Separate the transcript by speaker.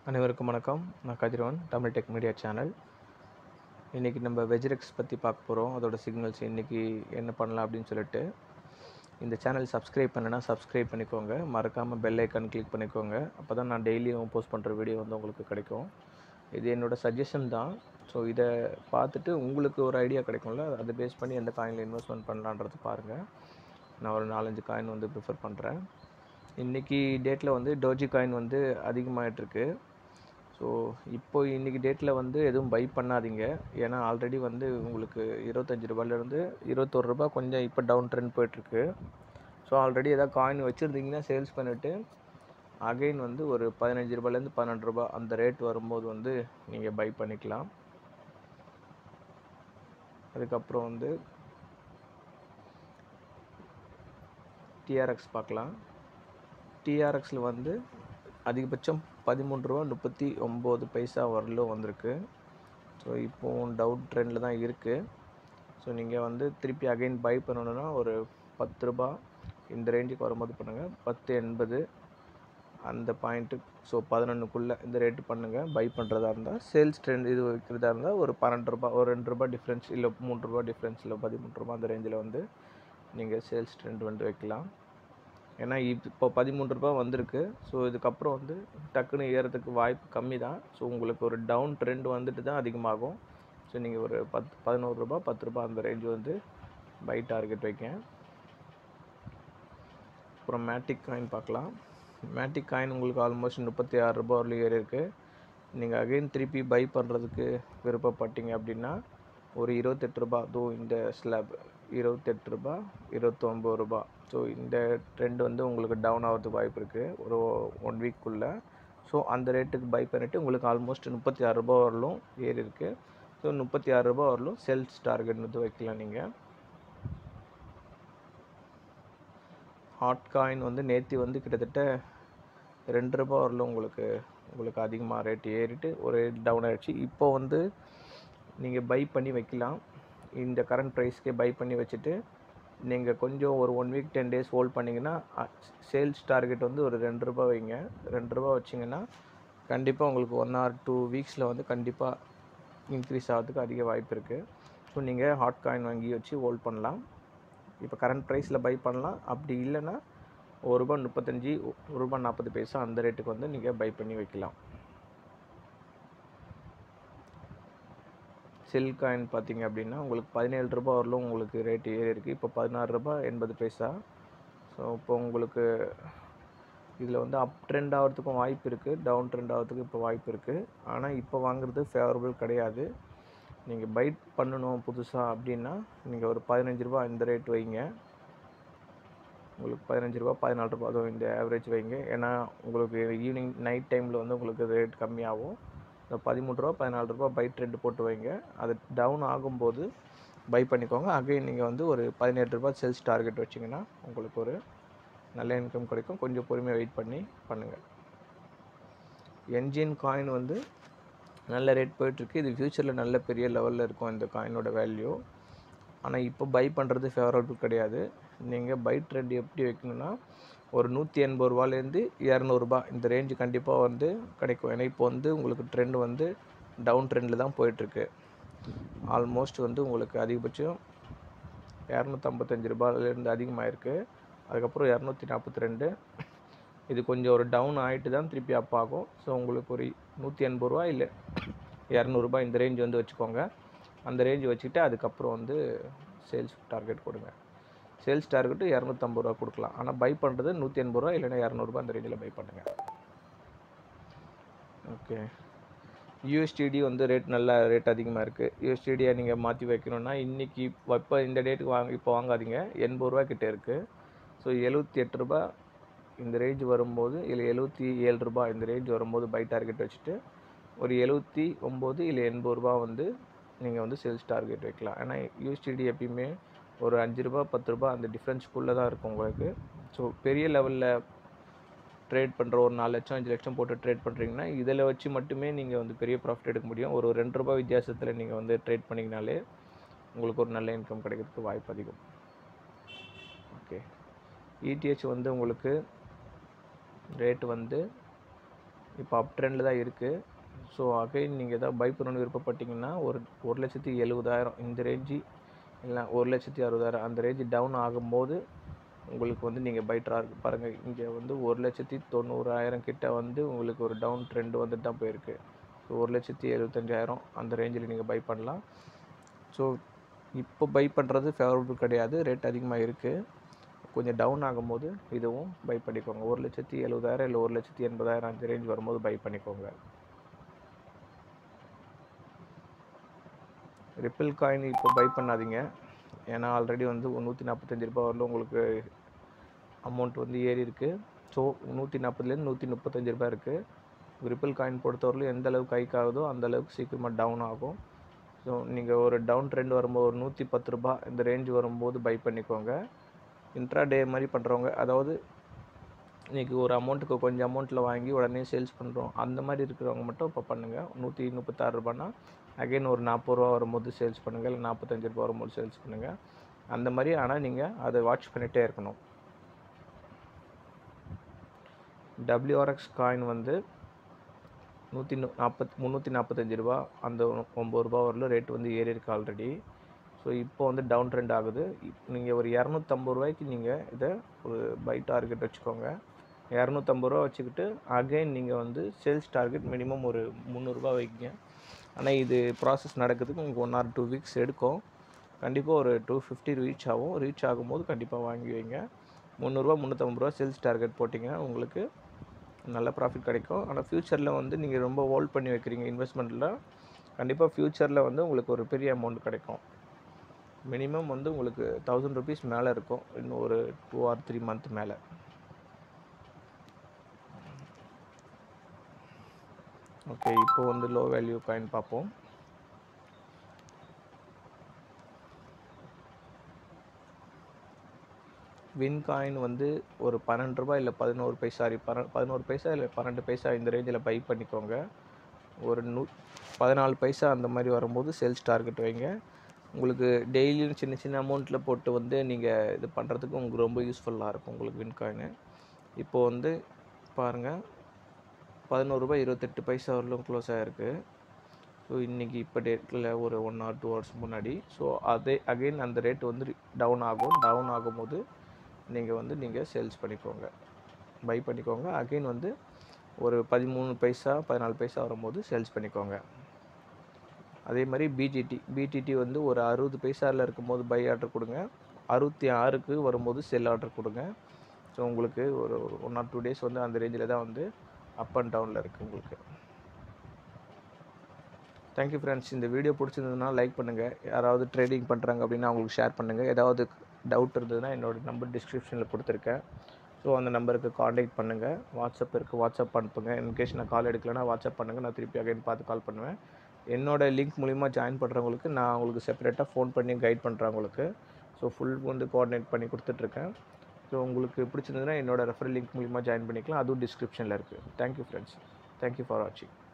Speaker 1: அனைவருக்கும் வணக்கம் நான் Kathiravan Tamil tech media channel இன்றைக்கி நம்ம வெஜ்ரெக்ஸ் பற்றி பார்க்க போகிறோம் அதோட சிக்னல்ஸ் இன்றைக்கி என்ன பண்ணலாம் அப்படின்னு சொல்லிட்டு இந்த சேனல் சப்ஸ்கிரைப் பண்ணனா சப்ஸ்கிரைப் பண்ணிக்கோங்க மறக்காமல் பெல் ஐக்கான் கிளிக் பண்ணிக்கோங்க அப்போ தான் நான் டெய்லியும் போஸ்ட் பண்ணுற வீடியோ வந்து உங்களுக்கு கிடைக்கும் இது என்னோடய சஜஷன் தான் ஸோ இதை பார்த்துட்டு உங்களுக்கு ஒரு ஐடியா கிடைக்கும்ல அதை பேஸ் பண்ணி எந்த காயினில் இன்வெஸ்ட்மெண்ட் பண்ணலான்றது பாருங்கள் நான் ஒரு நாலஞ்சு காயின் வந்து ப்ரிஃபர் பண்ணுறேன் இன்றைக்கி டேட்டில் வந்து டோஜி காயின் வந்து அதிகமாகிட்டுருக்கு ஸோ இப்போ இன்றைக்கி டேட்டில் வந்து எதுவும் பை பண்ணாதீங்க ஏன்னா ஆல்ரெடி வந்து உங்களுக்கு இருபத்தஞ்சி ரூபாயிலேருந்து இருபத்தொரு ரூபா கொஞ்சம் இப்போ டவுன் ட்ரெண்ட் போயிட்டுருக்கு ஸோ ஆல்ரெடி எதாவது காயின் வச்சுருந்தீங்கன்னா சேல்ஸ் பண்ணிவிட்டு அகைன் வந்து ஒரு பதினஞ்சு ரூபாயிலேருந்து பன்னெண்டு ரூபா அந்த ரேட் வரும்போது வந்து நீங்கள் பை பண்ணிக்கலாம் அதுக்கப்புறம் வந்து டிஆர்எக்ஸ் பார்க்கலாம் டிஆர்எக்ஸில் வந்து அதிகபட்சம் பதிமூன்று ரூபா முப்பத்தி ஒம்பது பைசா வரலும் வந்திருக்கு ஸோ இப்போது டவுட் ட்ரெண்டில் தான் இருக்குது ஸோ நீங்கள் வந்து திருப்பி அகைன் பை பண்ணணுன்னா ஒரு பத்து ரூபா இந்த ரேஞ்சுக்கு வரும்போது பண்ணுங்கள் பத்து எண்பது அந்த பாயிண்ட்டு ஸோ பதினொன்றுக்குள்ளே இந்த ரேட்டு பண்ணுங்கள் பை பண்ணுறதா இருந்தால் சேல்ஸ் ட்ரெண்ட் இது வைக்கிறதா இருந்தால் ஒரு பன்னெண்டு ரூபா ஒரு ரெண்டு ரூபா டிஃப்ரென்ஸ் இல்லை மூணு ரூபா டிஃப்ரென்ஸ் இல்லை பதிமூணு ரூபா அந்த ரேஞ்சில் வந்து நீங்கள் சேல்ஸ் ட்ரெண்ட் வந்து வைக்கலாம் ஏன்னா இப்போ பதிமூணு ரூபா வந்திருக்கு ஸோ இதுக்கப்புறம் வந்து டக்குன்னு ஏறதுக்கு வாய்ப்பு கம்மி தான் ஸோ உங்களுக்கு ஒரு டவுன் ட்ரெண்ட் வந்துட்டு தான் அதிகமாகும் ஸோ நீங்கள் ஒரு பத்து பதினோரு ரூபா பத்து ரூபா அந்த ரேஞ்ச் வந்து பை டார்கெட் வைக்க அப்புறம் மேட்டிக் காயின் பார்க்கலாம் மேட்டிக் காயின் உங்களுக்கு ஆல்மோஸ்ட் முப்பத்தி ஆறு ரூபா வரலையும் ஏறி இருக்குது நீங்கள் அகைன் திருப்பி பை பண்ணுறதுக்கு விருப்பப்பட்டீங்க அப்படின்னா ஒரு இருபத்தெட்டு ரூபா தோ இந்த ஸ்லாப் இருபத்தெட்டு ரூபா இருபத்தொம்பது ரூபா ஸோ இந்த ட்ரெண்ட் வந்து உங்களுக்கு டவுன் ஆகிறதுக்கு வாய்ப்பு இருக்குது ஒரு ஒன் வீக்குள்ளே ஸோ அந்த ரேட்டுக்கு பை பண்ணிவிட்டு உங்களுக்கு ஆல்மோஸ்ட் முப்பத்தி ஆறு ரூபா வரலும் ஏறி இருக்குது ஸோ முப்பத்தி ஆறு ரூபா வரலும் சேல்ஸ் டார்கெட் வந்து வைக்கலாம் நீங்கள் ஹாட் காயின் வந்து நேற்று வந்து கிட்டத்தட்ட ரெண்டு ரூபா வரலும் உங்களுக்கு உங்களுக்கு அதிகமாக ரேட் ஏறிட்டு ஒரு டவுன் ஆகிடுச்சு இப்போ வந்து நீங்கள் பை பண்ணி வைக்கலாம் இந்த கரண்ட் ப்ரைஸ்க்கே பை பண்ணி வச்சுட்டு நீங்கள் கொஞ்சம் ஒரு one week ten days hold பண்ணிங்கன்னா சேல்ஸ் டார்கெட் வந்து ஒரு ரெண்டு ரூபா வைங்க ரெண்டு ரூபா வச்சிங்கன்னா கண்டிப்பாக உங்களுக்கு ஒன் ஆர் டூ வீக்ஸில் வந்து கண்டிப்பாக இன்க்ரீஸ் ஆகிறதுக்கு அதிக வாய்ப்பு இருக்குது ஸோ நீங்கள் ஹாட் காயின் வாங்கி வச்சு ஹோல்ட் பண்ணலாம் இப்போ கரண்ட் ப்ரைஸில் பை பண்ணலாம் அப்படி இல்லைன்னா ஒரு ரூபா முப்பத்தஞ்சு ஒரு ரூபா நாற்பது பைசா அந்த ரேட்டுக்கு வந்து நீங்கள் பை பண்ணி வைக்கலாம் செல் காயின் பார்த்தீங்க அப்படின்னா உங்களுக்கு பதினேழு ரூபா வரலும் உங்களுக்கு ரேட் ஏறி இருக்குது இப்போ பதினாறு ரூபா எண்பது பைசா ஸோ இப்போ உங்களுக்கு இதில் வந்து அப் ட்ரெண்ட் ஆகிறதுக்கும் வாய்ப்பு இருக்குது டவுன் ட்ரெண்ட் ஆகிறதுக்கு இப்போ வாய்ப்பு இருக்குது ஆனால் இப்போ வாங்குறது ஃபேவரபிள் கிடையாது நீங்கள் பைட் பண்ணணும் புதுசாக அப்படின்னா நீங்கள் ஒரு பதினஞ்சு ரூபா இந்த ரேட் வைங்க உங்களுக்கு பதினஞ்சு ரூபா பதினாலு ரூபா அதுவும் இந்த ஆவரேஜ் வைங்க ஏன்னா உங்களுக்கு ஈவினிங் நைட் டைமில் வந்து உங்களுக்கு ரேட் கம்மியாகும் இந்த பதிமூணு ரூபா பதினாலு ரூபா பை ட்ரெண்ட் போட்டு வைங்க அது டவுன் ஆகும்போது பை பண்ணிக்கோங்க அகைன் நீங்கள் வந்து ஒரு பதினெட்டு ரூபா சேல்ஸ் டார்கெட் வச்சிங்கன்னா உங்களுக்கு ஒரு நல்ல இன்கம் கிடைக்கும் கொஞ்சம் பொறுமையாக வெயிட் பண்ணி பண்ணுங்கள் என்ஜின் காயின் வந்து நல்ல ரேட் போயிட்டுருக்கு இது ஃப்யூச்சரில் நல்ல பெரிய லெவலில் இருக்கும் இந்த காயினோட வேல்யூ ஆனால் இப்போ பை பண்ணுறது ஃபேவரபிள் கிடையாது நீங்கள் பை ட்ரெண்ட் எப்படி வைக்கணும்னா ஒரு நூற்றி எண்பது ரூபாலேருந்து இரநூறுபா இந்த ரேஞ்சு கண்டிப்பாக வந்து கிடைக்கும் ஏன்னா இப்போ வந்து உங்களுக்கு ட்ரெண்ட் வந்து டவுன் ட்ரெண்டில் தான் போயிட்டுருக்கு ஆல்மோஸ்ட் வந்து உங்களுக்கு அதிகபட்சம் இரநூத்தம்பத்தஞ்சு ரூபாயிலேருந்து அதிகமாக இருக்குது அதுக்கப்புறம் இரநூத்தி நாற்பத்தி ரெண்டு இது கொஞ்சம் ஒரு டவுன் ஆகிட்டு தான் திருப்பி அப் ஆகும் ஸோ உங்களுக்கு ஒரு நூற்றி எண்பது ரூபா இல்லை இரநூறுபா இந்த ரேஞ்ச் வந்து வச்சுக்கோங்க அந்த ரேஞ்ச் வச்சுக்கிட்டு அதுக்கப்புறம் வந்து சேல்ஸ் டார்கெட் கொடுங்க சேல்ஸ் டார்கெட்டு இரநூத்தம்பது ரூபா கொடுக்கலாம் ஆனால் பை பண்ணுறது நூற்றி எண்பது ரூபா இல்லைன்னா இரநூறுபா அந்த ரேஞ்சில் பை பண்ணுங்கள் ஓகே யூஎஸ்டிடி வந்து ரேட் நல்ல ரேட் அதிகமாக இருக்குது யூஎஸ்டிடியை நீங்கள் மாற்றி வைக்கணுன்னா இன்றைக்கி இப்போ இந்த டேட்டுக்கு வாங்க இப்போ வாங்காதீங்க எண்பது ரூபா கிட்டே இருக்குது ஸோ எழுபத்தி எட்டு ரூபா இந்த ரேஞ்ச் வரும்போது இல்லை எழுபத்தி ஏழு ரூபா இந்த ரேஞ்ச் வரும்போது பை டார்கெட் வச்சுட்டு ஒரு எழுபத்தி ஒம்பது இல்லை எண்பது ரூபா வந்து நீங்கள் வந்து சேல்ஸ் டார்கெட் வைக்கலாம் ஏன்னா யூஎஸ்டிடி எப்பயுமே ஒரு அஞ்சு ரூபா பத்து ரூபா அந்த டிஃப்ரென்ஸ்க்குள்ளே தான் இருக்கும் உங்களுக்கு ஸோ பெரிய லெவலில் ட்ரேட் பண்ணுற ஒரு நாலு லட்சம் அஞ்சு லட்சம் போட்டு ட்ரேட் பண்ணுறீங்கன்னா இதில் வச்சு மட்டுமே நீங்கள் வந்து பெரிய ப்ராஃபிட் எடுக்க முடியும் ஒரு ரெண்டு ரூபா வித்தியாசத்தில் நீங்கள் வந்து ட்ரேட் பண்ணிங்கனாலே உங்களுக்கு ஒரு நல்ல இன்கம் கிடைக்கிறதுக்கு வாய்ப்பு அதிகம் ஓகே இடிஹெச் வந்து உங்களுக்கு ரேட் வந்து இப்போ அப் ட்ரெண்டில் தான் இருக்குது ஸோ அகைன் நீங்கள் எதாவது பை பண்ணணும்னு விருப்பப்பட்டீங்கன்னா ஒரு ஒரு லட்சத்தி எழுபதாயிரம் இந்த ரேஞ்சு இல்லை ஒரு லட்சத்தி அறுபதாயிரம் அந்த ரேஞ்சு டவுன் ஆகும்போது உங்களுக்கு வந்து நீங்கள் பை டார்கெட் பாருங்கள் இங்கே வந்து ஒரு லட்சத்தி தொண்ணூறாயிரம் கிட்ட வந்து உங்களுக்கு ஒரு டவுன் ட்ரெண்ட் வந்துட்டு தான் போயிருக்கு ஸோ ஒரு லட்சத்தி எழுபத்தஞ்சாயிரம் அந்த ரேஞ்சில் நீங்கள் பை பண்ணலாம் ஸோ இப்போ பை பண்ணுறது ஃபேவரபிள் கிடையாது ரேட் அதிகமாக இருக்குது கொஞ்சம் டவுன் ஆகும்போது இதுவும் பை பண்ணிக்கோங்க ஒரு லட்சத்தி எழுபதாயிரம் இல்லை ஒரு லட்சத்தி எண்பதாயிரம் அந்த ரேஞ்ச் வரும்போது பை பண்ணிக்கோங்க ரிப்பிள் காயின் இப்போ பை பண்ணாதீங்க ஏன்னா ஆல்ரெடி வந்து நூற்றி நாற்பத்தஞ்சு ரூபா வரல உங்களுக்கு அமௌண்ட் வந்து ஏறி இருக்குது ஸோ நூற்றி நாற்பதுலேருந்து நூற்றி முப்பத்தஞ்சு ரூபாய் இருக்குது ரிப்பிள் காயின் பொறுத்தவரையிலும் எந்த அளவுக்கு ஹைக் ஆகுதோ அந்த அளவுக்கு சீக்கிரமாக டவுன் ஆகும் ஸோ நீங்கள் ஒரு டவுன் ட்ரெண்ட் வரும்போது ஒரு நூற்றி பத்து ரூபா இந்த ரேஞ்ச் வரும்போது பை பண்ணிக்கோங்க இன்ட்ரா டே மாதிரி பண்ணுறவங்க அதாவது இன்றைக்கி ஒரு அமௌண்ட்டுக்கு கொஞ்சம் அமௌண்ட்டில் வாங்கி உடனே சேல்ஸ் பண்ணுறோம் அந்த மாதிரி இருக்கிறவங்க மட்டும் இப்போ பண்ணுங்கள் நூற்றி முப்பத்தாறு ரூபானா அகைன் ஒரு நாற்பது ரூபா வரும்போது சேல்ஸ் பண்ணுங்கள் இல்லை நாற்பத்தஞ்சு ரூபா வரும்போது சேல்ஸ் பண்ணுங்கள் அந்த மாதிரி ஆனால் நீங்கள் அதை வாட்ச் பண்ணிகிட்டே இருக்கணும் டபிள்யூஆர்எக்ஸ் காயின் வந்து நூற்றி நாற்பத் முந்நூற்றி நாற்பத்தஞ்சு ரூபா அந்த ஒம்பது ரூபா வரல ரேட் வந்து ஏறி இருக்கு ஆல்ரெடி ஸோ இப்போ வந்து டவுன் ட்ரெண்ட் ஆகுது நீங்கள் ஒரு இரநூத்தம்பது ரூபாய்க்கு நீங்கள் இதை ஒரு பை டார்கெட் வச்சுக்கோங்க இரநூத்தம்பது ரூபா வச்சுக்கிட்டு அகைன் நீங்கள் வந்து சேல்ஸ் டார்கெட் மினிமம் ஒரு முந்நூறுரூபா வைக்கிங்க ஆனால் இது ப்ராசஸ் நடக்கிறதுக்கு உங்களுக்கு ஒன் ஆர் டூ வீக்ஸ் எடுக்கும் கண்டிப்பாக ஒரு டூ ஃபிஃப்டி ரீச் ஆகும் ரீச் ஆகும்போது கண்டிப்பாக வாங்கி வைங்க முந்நூறுரூவா முந்நூற்றம்பது ரூபா சேல்ஸ் டார்கெட் போட்டிங்கன்னா உங்களுக்கு நல்ல ப்ராஃபிட் கிடைக்கும் ஆனால் ஃப்யூச்சரில் வந்து நீங்கள் ரொம்ப ஹோல்ட் பண்ணி வைக்கிறீங்க இன்வெஸ்ட்மெண்ட்டில் கண்டிப்பாக ஃப்யூச்சரில் வந்து உங்களுக்கு ஒரு பெரிய அமௌண்ட் கிடைக்கும் மினிமம் வந்து உங்களுக்கு தௌசண்ட் ருபீஸ் மேலே இருக்கும் இன்னும் ஒரு டூ ஆர் த்ரீ மந்த் மேலே ஓகே இப்போ வந்து லோ வேல்யூ காயின் பார்ப்போம் வின் காயின் வந்து ஒரு பன்னெண்டு ரூபாய் இல்லை பதினோரு பைசா சாரி பன பதினோரு பைசா இல்லை பன்னெண்டு பைசா இந்த ரேஞ்சில் பை பண்ணிக்கோங்க ஒரு நூ பதினாலு பைசா அந்த மாதிரி வரும்போது சேல்ஸ் டார்கெட் வைங்க உங்களுக்கு டெய்லியும் சின்ன சின்ன அமௌண்ட்டில் போட்டு வந்து நீங்கள் இது பண்ணுறதுக்கு உங்களுக்கு ரொம்ப யூஸ்ஃபுல்லாக இருக்கும் உங்களுக்கு வின் காயின் இப்போது வந்து பாருங்கள் பதினோரு ரூபாய் இருபத்தெட்டு பைசா வரலும் க்ளோஸ் ஆகிருக்கு ஸோ இன்றைக்கி இப்போ டேட்டில் ஒரு ஒன் ஆர் டூ ஹவர்ஸ் முன்னாடி ஸோ அதே அகெயின் அந்த ரேட் வந்து டவுன் ஆகும் டவுன் ஆகும்போது நீங்கள் வந்து நீங்கள் சேல்ஸ் பண்ணிக்கோங்க பை பண்ணிக்கோங்க அகெயின் வந்து ஒரு பதிமூணு பைசா பதினாலு பைசா வரும்போது சேல்ஸ் பண்ணிக்கோங்க அதே மாதிரி பிஜிடி பிடிடி வந்து ஒரு அறுபது பைசாவில் இருக்கும்போது பை ஆர்டர் கொடுங்க அறுபத்தி ஆறுக்கு வரும்போது செல் ஆர்டர் கொடுங்க ஸோ உங்களுக்கு ஒரு ஒன் ஆர் டூ டேஸ் வந்து அந்த ரேஞ்சில் தான் வந்து அப் அண்ட் டவுனில் இருக்குது உங்களுக்கு தேங்க்யூ ஃப்ரெண்ட்ஸ் இந்த வீடியோ பிடிச்சிருந்ததுன்னா லைக் பண்ணுங்கள் யாராவது ட்ரேடிங் பண்ணுறாங்க அப்படின்னா அவங்களுக்கு ஷேர் பண்ணுங்கள் ஏதாவது டவுட் இருந்ததுன்னா என்னோடய நம்பர் டிஸ்கிரிப்ஷனில் கொடுத்துருக்கேன் ஸோ அந்த நம்பருக்கு காண்டாக்ட் பண்ணுங்கள் வாட்ஸ்அப் இருக்குது வாட்ஸ்அப் அனுப்புங்க இன்கேஸ் நான் கால் எடுக்கலைன்னா வாட்ஸ்அப் பண்ணுங்கள் நான் திருப்பி அகைன் பார்த்து கால் பண்ணுவேன் என்னோடய லிங்க் மூலிமா ஜாயின் பண்ணுறவங்களுக்கு நான் உங்களுக்கு செப்பரேட்டாக ஃபோன் பண்ணி கைட் பண்ணுறேன் உங்களுக்கு ஸோ ஃபுல் வந்து கோஆர்டினேட் பண்ணி கொடுத்துட்ருக்கேன் ஸோ உங்களுக்கு பிடிச்சிருந்ததுன்னா என்னோடய ரெஃபரல் லிங்க் மூலிமா ஜாயின் பண்ணிக்கலாம் அதுவும் டிஸ்கிரிப்ஷனில் இருக்குது தேங்க்யூ ஃப்ரெண்ட்ஸ் தேங்க்யூ ஃபார் வாட்சிங்